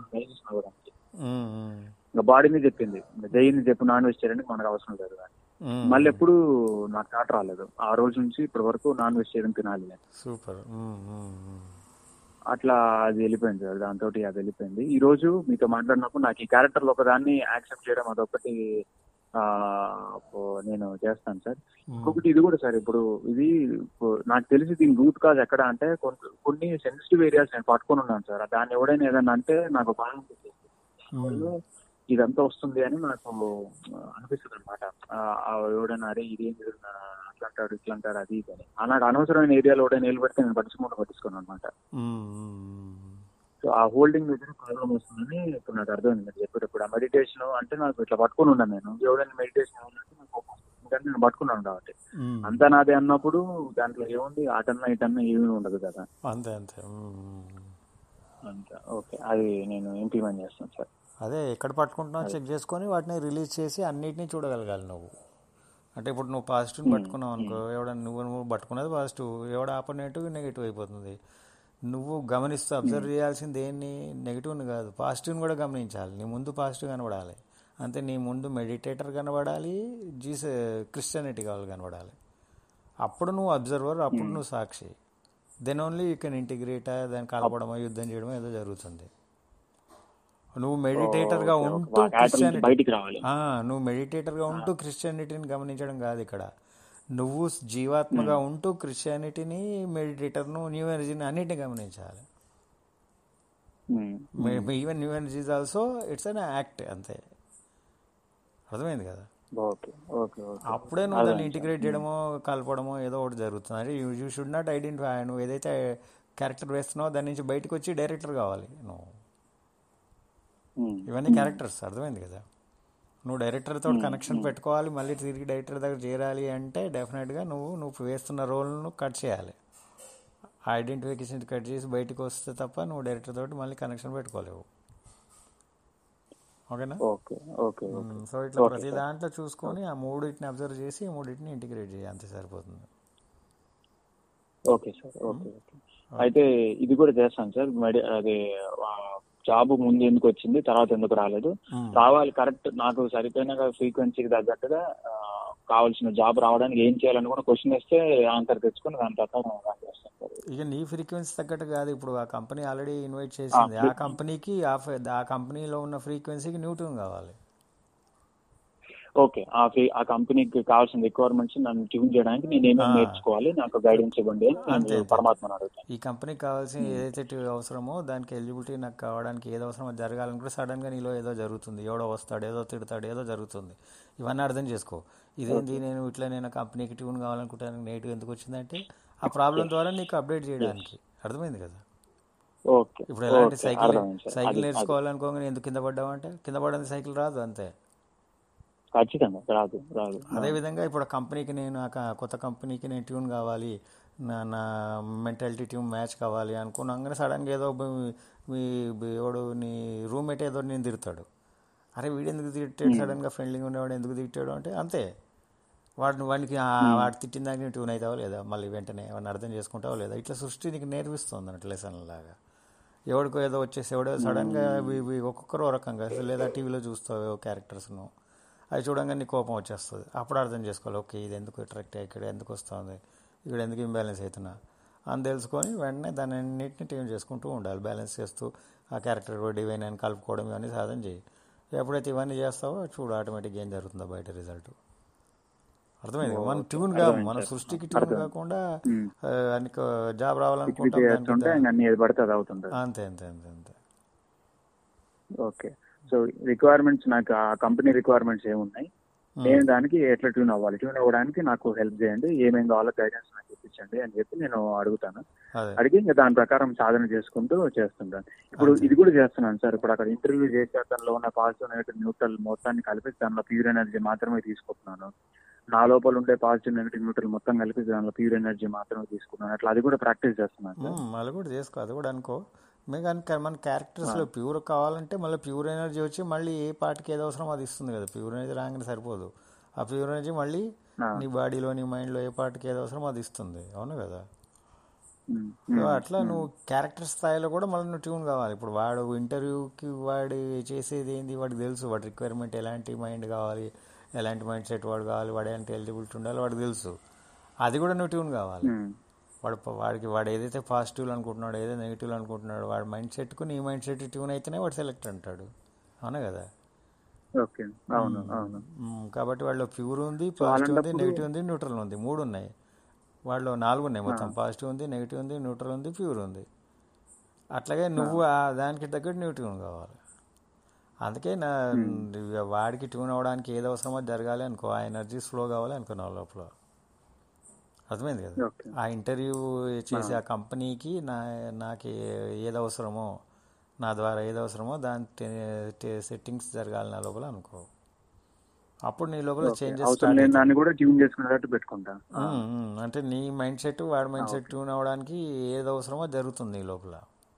మ్మ్. మ్మ్. ఇంకా బాడీని చెప్పింది జైని చెప్పు నాన్ వెజిటేరియన్ మనకు అవసరం లేదు అని మ్మ్. మళ్ళీ ఎప్పుడు నాకు థాట్ రాలేదు ఆ రోజు నుంచి ఇప్పటి వరకు నాన్ వెజిటేరియన్ తినాలి అని సూపర్ మ్మ్. మ్మ్. మ్మ్. అట్లా అది వెళ్ళిపోయింది సార్ దాంతో అది వెళ్ళిపోయింది ఈ రోజు మీతో మాట్లాడినప్పుడు నాకు ఈ క్యారెక్టర్ ఒకదాన్ని యాక్సెప్ట్ చేయడం అదొకటి ఆ, ఓ- నేను చేస్తాను సార్ ఇంకొకటి ఇది కూడా సార్ ఇప్పుడు ఇది ఇప్పుడు నాకు తెలిసి దీని రూట్ కాజ్ ఎక్కడ అంటే కొన్ని కొన్ని సెన్సిటివ్ ఏరియాస్ నేను పట్టుకొని ఉన్నాను సార్ దాన్ని ఎవడైనా ఏదైనా అంటే నాకు బాగా అనిపిస్తుంది దానివల్ల ఇదంతా వస్తుంది అని నాకు అనిపిస్తుంది అనమాట ఎవడైనా అరే ఇదేం అట్లా అంటాడు ఇట్లా అంటాడు అది ఇది అని ఆ నాకు అనవసరమైన ఏరియాలో ఎవడైనా నిలబెడితే నేను పట్టించుకుంటూ పట్టించుకోను అనమాట మ్మ్. మ్మ్. సో ఆ హోల్డింగ్ దగ్గర ప్రాబ్లం వస్తుందని ఇప్పుడు నాకు అర్థమైంది మీరు చెప్పేటప్పుడు ఆ మెడిటేషన్ అంటే నాకు ఇట్లా పట్టుకుని ఉన్నాను నేను ఎవరైనా మెడిటేషన్ అవ్వాలంటే నాకు కోపం వస్తుంది. ఎందుకంటే నేను పట్టుకున్నాను కాబట్టి మ్మ్. అంతా నాదే అన్నప్పుడు దాంట్లో ఏముంది ఆటన్నా ఇటన్నా ఏమీ ఉండదు కదా అంతే అంతే మ్మ్. అంతా ఓకే అది నేను ఇంప్లిమెంట్ చేస్తాను సార్ అదే ఎక్కడ పట్టుకుంటున్నావు చెక్ చేసుకొని వాటిని రిలీజ్ చేసి అన్నిటినీ చూడగలగాలి నువ్వు అంటే ఇప్పుడు నువ్వు పాజిటివ్ పట్టుకున్నావు అనుకో ఎవడ నువ్వు నువ్వు పట్టుకున్నది పాజిటివ్ ఎవడ ఆపోనెంట్ నెగిటివ్ అయిపోతుంది నువ్వు గమనిస్తూ అబ్జర్వ్ చేయాల్సింది దేన్ని నెగిటివ్ని కాదు పాజిటివ్ని కూడా గమనించాలి నీ ముందు పాజిటివ్ కనబడాలి అంతే నీ ముందు మెడిటేటర్ కనబడాలి జీస్ క్రిస్టియానిటీ వాళ్ళు కనబడాలి అప్పుడు నువ్వు అబ్జర్వర్ అప్పుడు నువ్వు సాక్షి then only you can integrate దాన్ని కలపడమో యుద్ధం చేయడమో ఏదో జరుగుతుంది నువ్వు మెడిటేటర్గా ఓకే, ఓకే. ఉంటూ ఆ pattern నుంచి క్రిస్టియానిటీ బయటికి రావాలి ఆ, నువ్వు మెడిటేటర్గా ఉంటూ క్రిస్టియానిటీని గమనించడం కాదు ఇక్కడ నువ్వు జీవాత్మగా ఉంటూ క్రిస్టియానిటీని మెడిటేటర్ను న్యూ ఎనర్జీని అన్నిటిని గమనించాలి even new energy is also it's an act అంతే అర్థమైంది కదా ఓకే ఓకే ఓకే అప్పుడే నువ్వు దాన్ని ఇంటిగ్రేట్ చేయడమో కలపడమో ఏదో ఒకటి జరుగుతుంది అంటే యూ షుడ్ నాట్ ఐడెంటిఫై నువ్వు ఏదైతే క్యారెక్టర్ వేస్తున్నావో దాని నుంచి బయటకు వచ్చి డైరెక్టర్ కావాలి నువ్వు ఇవన్నీ క్యారెక్టర్స్ అర్థమైంది కదా నువ్వు డైరెక్టర్ తోటి కనెక్షన్ పెట్టుకోవాలి మళ్ళీ తిరిగి డైరెక్టర్ దగ్గర చేరాలి అంటే డెఫినెట్గా నువ్వు నువ్వు వేస్తున్న రోల్ను కట్ చేయాలి ఐడెంటిఫికేషన్ కట్ చేసి బయటకు వస్తే తప్ప నువ్వు డైరెక్టర్ తోటి మళ్ళీ కనెక్షన్ పెట్టుకోలేవు ఓకేనా ఓకే ఓకే ఓకే సో ఇట్లా ప్రతి దాంట్లో చూసుకొని ఆ మూడింటిని అబ్జర్వ్ చేసి ఈ మూడింటిని ఇంటిగ్రేట్ చేయి అంతే సరిపోతుంది ఓకే సార్ ఓకే ఓకే అయితే ఇది కూడా చేస్తాను సార్ మెడి అది జాబ్ ముందు ఎందుకు వచ్చింది తర్వాత ఎందుకు రాలేదు రావాలి కరెక్ట్ నాకు సరిపోయిన ఫ్రీక్వెన్సీకి తగ్గట్టుగా ఆ, కావాల్సిన జాబ్ రావడానికి ఏం చేయాలని కూడా క్వశ్చన్ వేస్తే ఆన్సర్ తెచ్చుకొని దాని ప్రకారం run చేస్తాను సార్ ఇక నీ ఫ్రీక్వెన్సీ తగ్గట్టు కాదు ఇప్పుడు ఆ కంపెనీ ఆల్రెడీ ఇన్వైట్ చేసింది ఆ కంపెనీకి ఆ ఫ- ఆ కంపెనీలో ఉన్న ఫ్రీక్వెన్సీకి న్యూట్యూన్ కావాలి ఓకే ఆ ఫ్రీ ఆ కంపెనీకి కావాల్సిన రిక్వైర్మెంట్స్ నన్ను ట్యూన్ చేయడానికి నేను ఏమేమి నేర్చుకోవాలి నాకు గైడెన్స్ ఇవ్వండి అని నేను పరమాత్మను అడుగుతాను ఈ కంపెనీకి కావాల్సిన ఏదైతే టి- అవసరమో దానికి ఎలిజిబిలిటీ నాకు కావడానికి ఏదో అవసరమో జరగాలనుకుంటే సడన్గా నీలో ఏదో జరుగుతుంది ఎవడో వస్తాడు ఏదో తిడతాడు ఏదో జరుగుతుంది ఇవన్నీ అర్థం చేసుకో ఇదేంటి నేను ఇట్లా నేను కంపెనీకి ట్యూన్ కావాలనుకుంటాను నేటివ్ ఎందుకు వచ్చిందంటే ఆ ప్రాబ్లం ద్వారా నీకు అప్డేట్ చేయడానికి అర్థమైంది కదా ఓకే ఇప్పుడు ఎలాంటి ఓకే సైకిల్ అర్థమైంది సార్ సైకిల్ నేర్చుకోవాలనుకోగానే ఎందుకు కింద పడ్డావంటే కింద పడని సైకిల్ రాదు అంతే ఖచ్చితంగా రాదు రాదు అదేవిధంగా ఇప్పుడు ఆ కంపెనీకి నేను ఆ క- కొత్త కంపెనీకి నేను ట్యూన్ కావాలి నా నా మెంటాలిటీ ట్యూన్ మ్యాచ్ కావాలి అనుకున్నాగానే సడన్గా ఏదో మీ- మీ మీ ఎవడు నీ రూమ్మేట్ ఏదో నేను తిడతాడు అరే వీడు ఎందుకు తిట్టాడు సడన్గా ఫ్రెండ్లీగా ఉండేవాడు ఎందుకు తిట్టాడు అంటే అంతే వాడిని వాడికి ఆ వాడు తిట్టిన దానికి నువ్వు ట్యూన్ అవుతావో లేదా మళ్ళీ వెంటనే వాడిని అర్థం చేసుకుంటావో లేదా ఇట్లా సృష్టి నీకు నేర్పిస్తుంది అన్నట్టు లెసన్ లాగా ఎవడికో ఏదో వచ్చేసి ఎవడో సడన్గా వి- వి- ఒక్కొక్కరు ఓ రకంగా లేదా టీవీలో చూస్తావు క్యారెక్టర్స్ను అవి చూడంగానే నీకు కోపం వచ్చేస్తుంది అప్పుడు అర్థం చేసుకోవాలి ఓకే ఇది ఎందుకు అట్రాక్ట్ ఇక్కడ ఎందుకు వస్తుంది ఇక్కడ ఎందుకు ఇంబ్యాలెన్స్ అవుతున్నా అని తెలుసుకొని వెంటనే దాన్ని అన్నింటిని ట్యూన్ చేసుకుంటూ ఉండాలి బ్యాలెన్స్ చేస్తూ ఆ క్యారెక్టర్ డివైన్ అని కలుపుకోవడం ఇవన్నీ సాధన చేయి ఎప్పుడైతే ఇవన్నీ చేస్తావో చూడు ఆటోమేటిక్గా ఏం జరుగుతుందో బయట రిజల్ట్ అర్థమైంది కదా? మన ట్యూన్ కాదు మన సృష్టికి ట్యూన్ కాకుండా ఆ, అనికి జాబ్ రావాలనుకుంటాం దానికి చేస్తుంటే ఇంకా అన్ని ఏది పడితే అది అవుతుంది అంతే అంతే అంతే అంతే ఓకే సో రిక్వైర్మెంట్స్ నాకు ఆ కంపెనీ రిక్వైర్మెంట్స్ ఏమున్నాయి నేను దానికి ఎట్లా ట్యూన్ అవ్వాలి ట్యూన్ అవ్వడానికి నాకు హెల్ప్ చేయండి ఏమేం కావాలో గైడెన్స్ నాకు ఇప్పించండి అని చెప్పి నేను అడుగుతాను అదే అడిగి ఇంకా దాని ప్రకారం సాధన చేసుకుంటూ చేస్తుంటాను ఇప్పుడు ఇది కూడా చేస్తున్నాను సార్ ఇప్పుడు అక్కడ ఇంటర్వ్యూ చేసే దానిలో ఉన్న పాజిటివ్ నెగిటివ్ న్యూట్రల్ మొత్తాన్ని కలిపి దానిలో ప్యూర్ ఎనర్జీ మాత్రమే తీసుకుంటున్నాను నా లోపల ఉండే పాజిటివ్ నెగిటివ్ న్యూట్రల్ మొత్తం కలిపి దానిలో ప్యూర్ ఎనర్జీ మాత్రమే తీసుకున్నాను అట్లా అది కూడా ప్రాక్టీస్ చేస్తున్నాను సార్ మ్మ్, మళ్ళీ కూడా చేసుకో అది కూడా అనుకో మీకు కనుక మన క్యారెక్టర్స్లో ప్యూర్ కావాలంటే మళ్ళీ ప్యూర్ ఎనర్జీ వచ్చి మళ్ళీ ఏ పార్ట్కి ఏది అవసరం అది ఇస్తుంది కదా ప్యూర్ ఎనర్జీ రాగానే సరిపోదు ఆ ప్యూర్ ఎనర్జీ మళ్ళీ ఆ. నీ బాడీలో నీ మైండ్లో ఏ పార్ట్కి ఏది అవసరం అది ఇస్తుంది అవును కదా ఉమ్, సో అట్లా నువ్వు క్యారెక్టర్ స్థాయిలో కూడా మళ్ళీ నువ్వు ట్యూన్ కావాలి ఇప్పుడు వాడు ఇంటర్వ్యూకి వాడు చేసేది ఏంది వాడికి తెలుసు వాడి రిక్వైర్మెంట్ ఎలాంటి మైండ్ కావాలి ఎలాంటి మైండ్ సెట్ వాడు కావాలి వాడు ఎలాంటి ఎలిజిబిలిటీ ఉండాలి వాడికి తెలుసు అది కూడా నువ్వు ట్యూన్ కావాలి ఉమ్, వాడు ప- వాడికి వాడు ఏదైతే పాజిటివ్ అనుకుంటున్నాడు ఏదైతే నెగిటివ్ అనుకుంటున్నాడు వాడి మైండ్ సెట్కు నీ మైండ్ సెట్ ట్యూన్ అయితేనే వాడు సెలెక్ట్ అంటాడు అవునా కదా ఓకే అవును అవును మ్మ్. కాబట్టి వాళ్ళలో ప్యూర్ ఉంది పాజిటివ్ ఉంది నెగిటివ్ ఉంది న్యూట్రల్ ఉంది మూడు ఉన్నాయి వాళ్ళలో నాలుగు ఉన్నాయి మొత్తం పాజిటివ్ ఉంది నెగిటివ్ ఉంది న్యూట్రల్ ఉంది ప్యూర్ ఉంది అట్లాగే నువ్వు ఆ దానికి తగ్గట్టు నువ్వు ట్యూన్ కావాలి అందుకే నా వాడికి ట్యూన్ అవ్వడానికి ఏది అవసరమో అది జరగాలి అనుకో ఆ ఎనర్జీ ఫ్లో కావాలి అనుకో నా లోపల అర్థమైంది కదా ఓకే ఆ ఇంటర్వ్యూ చేసే ఆ కంపెనీకి నా నాకు ఏది అవసరమో నా ద్వారా ఏది అవసరమో దాని సెట్టింగ్స్ జరగాలి నా లోపల అనుకో అప్పుడు నీ లోపల చేంజెస్ అవసరం లేని దాన్ని కూడా ట్యూన్ చేసుకునేటట్టు పెట్టుకుంటా అంటే నీ మైండ్ సెట్ వాడి మైండ్ సెట్ ట్యూన్ అవ్వడానికి ఏది అవసరమో జరుగుతుంది నీ లోపల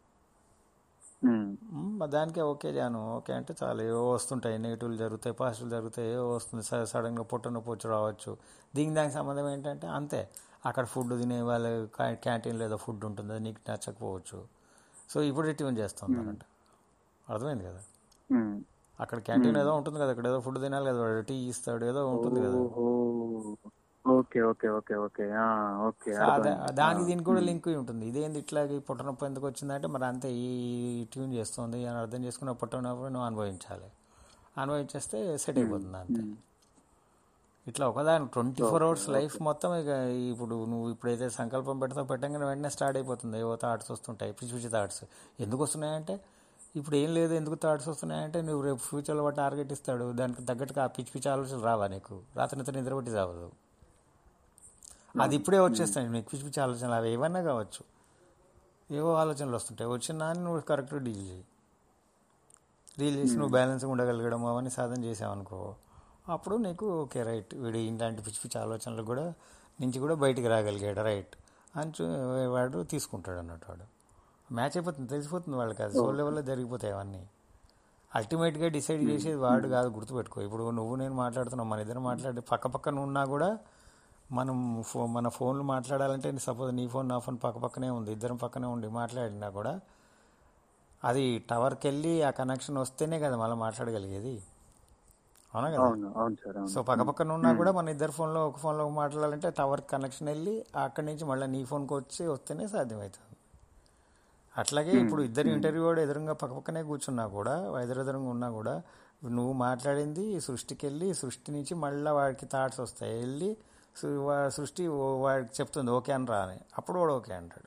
ఉమ్, మ్మ్, దానికే ఓకే జాను ఓకే అంటే చాలా ఏవో వస్తుంటాయి నెగిటివ్లు జరుగుతాయి పాజిటివ్ జరుగుతాయి ఏవో వస్తుంది స- సడన్గా పొట్ట నొప్పి వచ్చి రావచ్చు దీనికి దానికి సంబంధం ఏంటంటే అంతే అక్కడ ఫుడ్ తినే వాళ్ళ క్యా- క్యాంటీన్లో ఏదో ఫుడ్ ఉంటుంది అది నీకు నచ్చకపోవచ్చు సో ఇప్పుడు ట్యూన్ చేస్తుంది అన్నట్టు అర్థమైంది కదా ఉమ్. అక్కడ క్యాంటీన్ ఏదో ఉంటుంది కదా అక్కడ ఏదో ఫుడ్ తినాలి కదా వాడు టీ ఇస్తాడు ఏదో ఉంటుంది కదా ఓహో ఓకే ఓకే ఓకే ఓకే ఆ, ఓకే సో అద- దానికి దీనికి కూడా లింక్ ఉంటుంది ఇదేంది ఇట్లా ఈ పొట్ట నొప్పి ఎందుకు వచ్చిందంటే మరి అంతే ఈ ట్యూన్ చేస్తుంది అని అర్థం చేసుకున్న పొట్ట నొప్పి నువ్వు అనుభవించాలి అనుభవించేస్తే సెట్ అయిపోతుంది అంతే ఇట్లా ఒకదాని ట్వంటీ ఫోర్ అవర్స్ లైఫ్ మొత్తం ఇక ఇప్పుడు నువ్వు ఇప్పుడైతే సంకల్పం పెడతావు పెట్టగానే వెంటనే స్టార్ట్ అయిపోతుంది ఏవో థాట్స్ వస్తుంటాయి పిచ్చి పిచ్చి థాట్స్ ఎందుకు వస్తున్నాయంటే ఇప్పుడు ఏం లేదు ఎందుకు థాట్స్ వస్తున్నాయంటే నువ్వు రేపు ఫ్యూచర్లో వాడు టార్గెట్ ఇస్తాడు దానికి తగ్గట్టుగా ఆ పిచ్చి పిచ్చి ఆలోచనలు రావా నీకు రాత్రి నిద్ర నిద్రపట్టి రావదు అది ఇప్పుడే వచ్చేస్తాయి నీకు పిచ్చి పిచ్చి ఆలోచనలు అవి ఏమన్నా కావచ్చు ఏవో ఆలోచనలు వస్తుంటాయి వచ్చిన నువ్వు కరెక్ట్గా డీల్ చేయి డీల్ చేసి నువ్వు బ్యాలెన్స్ ఉండగలగడం అవన్నీ సాధన చేసావనుకో అప్పుడు నీకు ఓకే రైట్ వీడు ఇలాంటి పిచ్చి పిచ్చి ఆలోచనలు కూడా నుంచి కూడా బయటికి రాగలిగాడు రైట్ అని చూ- వాడు తీసుకుంటాడు అన్నట్టు వాడు మ్యాచ్ అయిపోతుంది తెలిసిపోతుంది వాళ్ళకి అది సోల్ లెవెల్లో జరిగిపోతాయి అవన్నీ అల్టిమేట్గా డిసైడ్ చేసేది వాడు కాదు గుర్తుపెట్టుకో ఇప్పుడు నువ్వు నేను మాట్లాడుతున్నాం మన ఇద్దరు మాట్లాడి పక్క పక్కన ఉన్నా కూడా మనం ఫో మన ఫోన్లు మాట్లాడాలంటే సపోజ్ నీ ఫోన్ నా ఫోన్ పక్క పక్కనే ఉంది ఇద్దరం పక్కనే ఉండి మాట్లాడినా కూడా అది టవర్కి వెళ్ళి ఆ కనెక్షన్ వస్తేనే కదా మళ్ళీ మాట్లాడగలిగేది అవునా కదా అవును అవును సార్ అవును సో పక్క పక్కన ఉన్నా కూడా మన ఇద్దరు ఫోన్లో ఒక ఫోన్లో మాట్లాడాలంటే టవర్ కనెక్షన్ వెళ్ళి అక్కడి నుంచి మళ్ళీ నీ ఫోన్కి వచ్చి వస్తేనే సాధ్యమవుతుంది అట్లాగే ఇప్పుడు ఇద్దరు ఇంటర్వ్యూ కూడా ఎదురుగా పక్క పక్కనే కూర్చున్నా కూడా ఎదురెదురుగా ఉన్నా కూడా నువ్వు మాట్లాడింది సృష్టికి వెళ్ళి సృష్టి నుంచి మళ్ళీ వాడికి థాట్స్ వస్తాయి వెళ్ళి సు- వా- సృష్టి ఓ- వాడికి చెప్తుంది ఓకే అని రా అని అప్పుడు వాడు ఓకే అంటాడు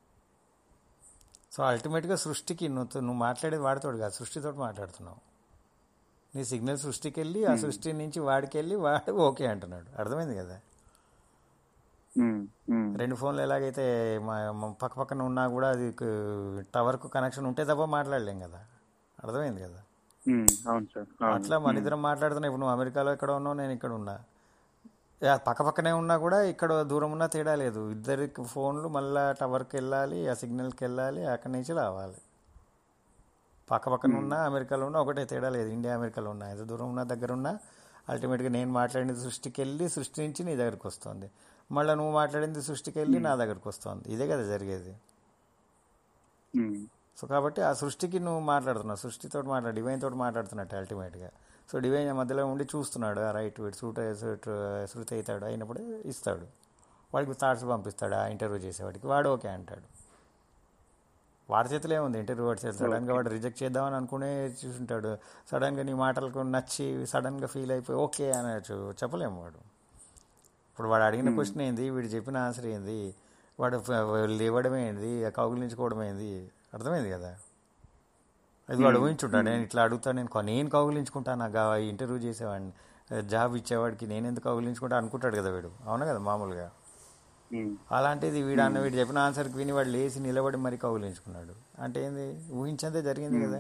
సో అల్టిమేట్గా సృష్టికి నువ్వు నువ్వు మాట్లాడేది వాడితోడు కాదు సృష్టితో మాట్లాడుతున్నావు నీ సిగ్నల్ సృష్టికి వెళ్ళి ఆ సృష్టి నుంచి వాడికి వెళ్ళి వాడు ఓకే అంటున్నాడు అర్థమైంది కదా ఉమ్, ఉమ్, రెండు ఫోన్లు ఎలాగైతే మా మా పక్క పక్కన ఉన్నా కూడా అది కు- టవర్కు కనెక్షన్ ఉంటే తప్ప మాట్లాడలేం కదా అర్థమైంది కదా ఉమ్, అవును సార్ అవును అట్లా మన ఇద్దరం మాట్లాడుతున్నా ఇప్పుడు నువ్వు అమెరికాలో ఎక్కడ ఉన్నావు నేను ఇక్కడ ఉన్నా యా, పక్క పక్కనే ఉన్నా కూడా ఇక్కడ దూరం ఉన్నా తేడా లేదు ఇద్దరికి ఫోన్లు మళ్ళా టవర్కి వెళ్ళాలి ఆ సిగ్నల్కి వెళ్ళాలి అక్కడి నుంచి రావాలి పక్క పక్కన ఉన్నా అమెరికాలో ఉన్నా ఒకటే తేడా లేదు ఇండియా అమెరికాలో ఉన్నా ఎంత దూరం ఉన్నా దగ్గర ఉన్నా అల్టిమేట్గా నేను మాట్లాడింది సృష్టికి వెళ్ళి సృష్టి నుంచి నీ దగ్గరికి వస్తుంది మళ్ళీ నువ్వు మాట్లాడింది సృష్టికి వెళ్ళి నా దగ్గరికి వస్తుంది ఇదే కదా జరిగేది ఉమ్, సో కాబట్టి ఆ సృష్టికి నువ్వు మాట్లాడుతున్నావు సృష్టితో మాట్లాడు డివైన్ తోటి మాట్లాడుతున్నట్టు అల్టిమేట్గా సో డివైన్ మధ్యలో ఉండి చూస్తున్నాడు ఆ రైట్ వీడు సూట్ సూట్ శృతి అవుతాడు అయినప్పుడు ఇస్తాడు వాడికి థాట్స్ పంపిస్తాడు ఆ ఇంటర్వ్యూ చేసేవాడికి వాడు ఓకే అంటాడు వాడి చేతిలో ఉంది ఇంటర్వ్యూ వాడి చేతి సడన్గా వాడు రిజెక్ట్ చేద్దామని అనుకునే చూసుంటాడు సడన్గా నీ మాటలకు నచ్చి సడన్గా ఫీల్ అయిపోయి ఓకే అనొచ్చు చెప్పలేము వాడు ఇప్పుడు వాడు అడిగిన క్వశ్చన్ ఏంది వీడు చెప్పిన ఆన్సర్ ఏంది వాడు ఫ- లేవడం ఏంది కౌగులించుకోవడం ఏంది అర్థమైంది కదా అది వాడు ఊహించుంటాడు నేను ఇట్లా అడుగుతాను నేను కొ- నేను కౌగులించుకుంటాను నాకు ఆ ఇంటర్వ్యూ చేసేవాడిని జాబ్ ఇచ్చేవాడికి నేను ఎందుకు కౌగులించుకుంటా అనుకుంటాడు కదా వీడు అవునా కదా మామూలుగా ఉమ్, అలాంటిది వీడు అన్న వీడు చెప్పిన ఆన్సర్కి విని వాడు లేచి నిలబడి మరీ కౌగులించుకున్నాడు అంటే ఏంది ఊహించందే జరిగింది కదా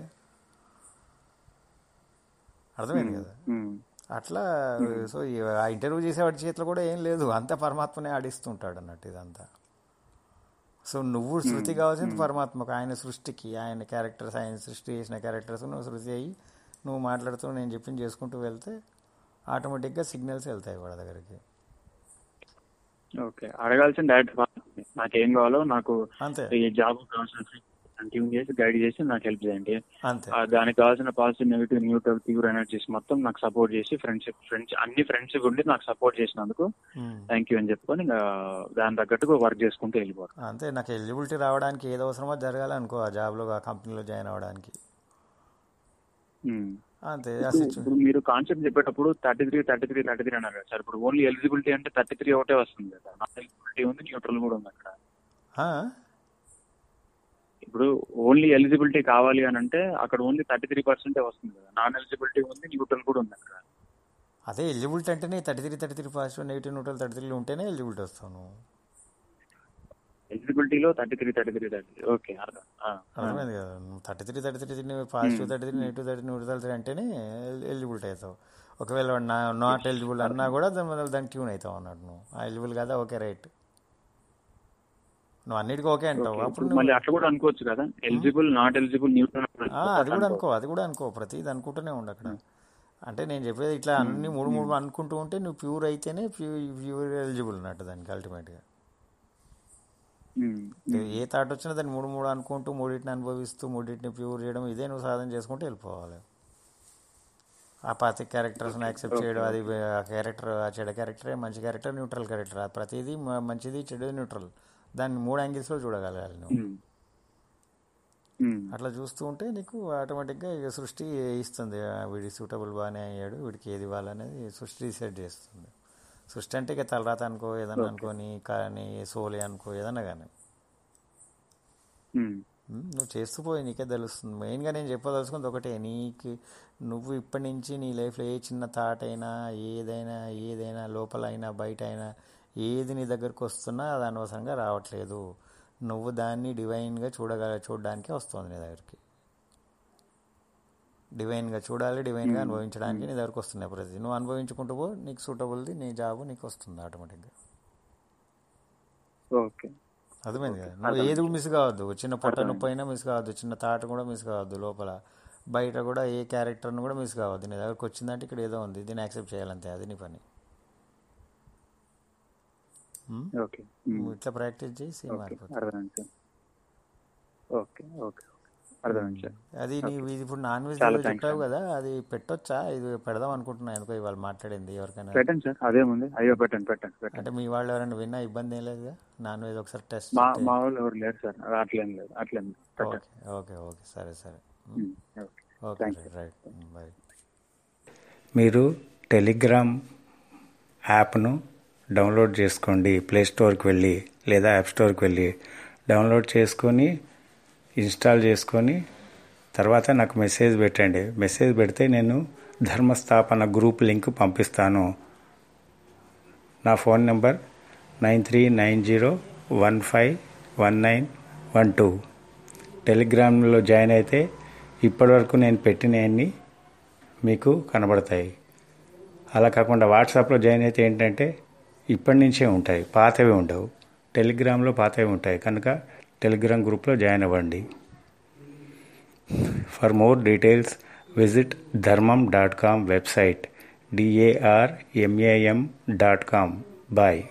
అర్థమైంది కదా ఉమ్, అట్లా సో ఈ- ఆ ఇంటర్వ్యూ చేసేవాడి చేతిలో కూడా ఏం లేదు అంతా పరమాత్మనే ఆడిస్తుంటాడు అన్నట్టు ఇదంతా సో నువ్వు శృతి కావాల్సింది పరమాత్మకు ఆయన సృష్టికి ఆయన క్యారెక్టర్స్ ఆయన సృష్టి చేసిన క్యారెక్టర్స్ నువ్వు శృతి అయ్యి నువ్వు మాట్లాడుతూ నేను చెప్పింది చేసుకుంటూ వెళ్తే ఆటోమేటిక్గా సిగ్నల్స్ వెళ్తాయి వాడి దగ్గరికి ఓకే అడగాల్సిన డైరెక్ట్ నాకేం కావాలో నాకు అంతే ఈ జాబ్ కావాల్సిన ట్యూన్ చేసి గైడ్ చేసి నాకు హెల్ప్ చేయండి అంతే ఆ దానికి కావాల్సిన positive negative neutral pure energies మొత్తం నాకు సపోర్ట్ చేసి ఫ్రెండ్షిప్ ఫ్రెండ్స్ అన్ని ఫ్రెండ్స్ ఉండి నాకు సపోర్ట్ చేసినందుకు ఉమ్. థ్యాంక్ యూ అని చెప్పుకొని ఇంకా దాని తగ్గట్టుగా వర్క్ చేసుకుంటూ వెళ్ళిపోతాను అంతే నాకు ఎలిజిబిలిటీ రావడానికి ఏది అవసరమో జరగాలి అనుకో ఆ జాబ్లో ఆ కంపెనీలో జాయిన్ అవ్వడానికి ఉమ్. అంతే ఆ ఇప్పుడు సిచ్యు ఇప్పుడు మీరు కాన్సెప్ట్ చెప్పేటప్పుడు thirty three thirty three thirty three అన్నారు కదా సార్ ఇప్పుడు ఓన్లీ ఎలిజిబిలిటీ అంటే థర్టీ త్రీ ఒకటే వస్తుంది కదా నాన్ ఎలిజిబిలిటీ ఉంది న్యూట్రల్ కూడా ఉంది అక్కడ ఆ? ఇప్పుడు ఓన్లీ ఎలిజిబిలిటీ కావాలి అని అంటే అక్కడ ఓన్లీ థర్టీ త్రీ పర్సెంటే వస్తుంది కదా నాన్ ఎలిజిబిలిటీ ఉంది న్యూట్రల్ కూడా ఉంది అక్కడ అదే ఎలిజిబిలిటీ అంటేనే thirty three thirty three positive negative neutral thirty త్రీలో ఉంటేనే ఎలిజిబిలిటీ వస్తాను ఎలిజిబిలిటీలో thirty three thirty three thirty okay అర్థం ఆ, ఆ. అర్థమైంది కదా thirty three thirty three positive thirty three negative thirty neutral three అంటేనే ఎలిజిబిలిటీ అవుతావు ఒకవేళ వాడు నా నాట్ ఎలిజిబుల్ అన్నా కూడా దాని వల్ల దానికి ట్యూన్ అవుతావు అన్నట్టు నువ్వు ఆ ఎలిజిబుల్ కదా ఓకే రైట్ నువ్వు అన్నిటికీ ఓకే అంటావు ఓకే. అప్పుడు ఇప్పుడు నువ్వు మళ్ళీ అట్లా కూడా అనుకోవచ్చు కదా ఎలిజిబుల్ నాట్ ఎలిజిబుల్ న్యూట్రల్ ఆ, అది కూడా అనుకో అది కూడా అనుకో ప్రతిది అనుకుంటూనే ఉండు అక్కడ అంటే నేను చెప్పేది ఇట్లా అన్ని మూడు మూడు అనుకుంటూ ఉంటే నువ్వు ప్యూర్ అయితేనే ప్యూర్ ప్యూర్ ఎలిజిబుల్ అన్నట్టు దానికి అల్టిమేట్గా ఏ థాట్ వచ్చినా దాన్ని మూడు మూడు అనుకుంటూ మూడింటిని అనుభవిస్తూ మూడింటిని ప్యూర్ చేయడం ఇదే నువ్వు సాధన చేసుకుంటూ వెళ్ళిపోవాలి ఆ పాతి క్యారెక్టర్స్ని యాక్సెప్ట్ చేయడం అది ఆ క్యారెక్టర్ ఆ చెడ క్యారెక్టరే మంచి క్యారెక్టర్ న్యూట్రల్ క్యారెక్టర్ ఆ ప్రతిదీ మ- మంచిది చెడు న్యూట్రల్ దాన్ని మూడు యాంగిల్స్లో చూడగలగాలి నువ్వు అట్లా చూస్తూ ఉంటే నీకు ఆటోమేటిక్గా ఇక సృష్టి ఇస్తుంది ఆ, వీడి సూటబుల్ బాగానే అయ్యాడు వీడికి ఏది ఇవ్వాలనేది సృష్టి డిసైడ్ చేస్తుంది సృష్టి అంటే ఇక తలరాత అనుకో ఏదన్నా అనుకోని కానీ సోలే అనుకో ఏదన్నా కానీ ఉమ్, ఉమ్, నువ్వు చేస్తూ పోయి నీకే తెలుస్తుంది మెయిన్గా నేను చెప్పదలుచుకుంది ఒకటే నీకు నువ్వు ఇప్పటి నుంచి నీ లైఫ్లో ఏ చిన్న థాట్ అయినా ఏదైనా ఏదైనా లోపల అయినా బయట అయినా ఏది నీ దగ్గరకు వస్తున్నా అది అనవసరంగా రావట్లేదు నువ్వు దాన్ని డివైన్గా చూడగల చూడడానికే వస్తుంది నీ దగ్గరికి డివైన్గా చూడాలి డివైన్గా అనుభవించడానికి నీ దగ్గరకు వస్తున్నాయి ప్రతి నువ్వు అనుభవించుకుంటూ పో నీకు సూటబుల్ది నీ జాబ్ నీకు వస్తుంది ఆటోమేటిక్గా ఓకే అర్థమైంది కదా నువ్వు ఏది మిస్ కావద్దు చిన్న పొట్ట నొప్పి అయినా మిస్ కావద్దు చిన్న తాట కూడా మిస్ కావద్దు లోపల బయట కూడా ఏ క్యారెక్టర్ను కూడా మిస్ కావద్దు నీ దగ్గరకు వచ్చిందంటే ఇక్కడ ఏదో ఉంది దీన్ని యాక్సెప్ట్ చేయాలంతే అది నీ పని ఉమ్? ఓకే ఉమ్, నువ్వు ఇట్లా ప్రాక్టీస్ చేసి ఓకే మారిపోతుంది అర్థమైంది సార్ ఓకే ఓకే అర్థమైంది సార్ అది నీవు ఇది ఇప్పుడు నాన్ వెజ్ చాలా ఏదో thanks, చెప్పావు కదా అది పెట్టొచ్చా ఇది పెడదాం అనుకుంటున్నా ఎందుకో ఇవాళ మాట్లాడింది ఎవరికైనా పెట్టండి సార్ అదేముంది అయ్యో పెట్టండి పెట్టండి పెట్టండి అంటే మీ వాళ్ళు ఎవరైనా విన్నా ఇబ్బంది ఏం లేదు నాన్ వెజ్ ఒకసారి టెస్ట్ మా మా వాళ్ళు ఎవరు లేరు సార్ అట్లేం లేదు అట్లేం లేదు పెట్టండి ఓకే ఓకే ఓకే సరే సరే ఉమ్, okay okay Thank right right bye మీరు టెలిగ్రామ్ యాప్ను డౌన్లోడ్ చేసుకోండి ప్లే స్టోర్కి వెళ్ళి లేదా యాప్ స్టోర్కి వెళ్ళి డౌన్లోడ్ చేసుకొని ఇన్స్టాల్ చేసుకొని తర్వాత నాకు మెసేజ్ పెట్టండి మెసేజ్ పెడితే నేను ధర్మస్థాపన గ్రూప్ లింక్ పంపిస్తాను నా phone number nine three nine zero one five one nine one two టెలిగ్రామ్లో జాయిన్ అయితే ఇప్పటివరకు నేను పెట్టినవన్నీ మీకు కనబడతాయి అలా కాకుండా వాట్సాప్లో జాయిన్ అయితే ఏంటంటే ఇప్పటి నుంచే ఉంటాయి పాతవి ఉండవు టెలిగ్రామ్లో పాతవి ఉంటాయి కనుక టెలిగ్రామ్ గ్రూప్లో జాయిన్ అవ్వండి for more details visit Dharmam dot com website D A R M A M dot com bye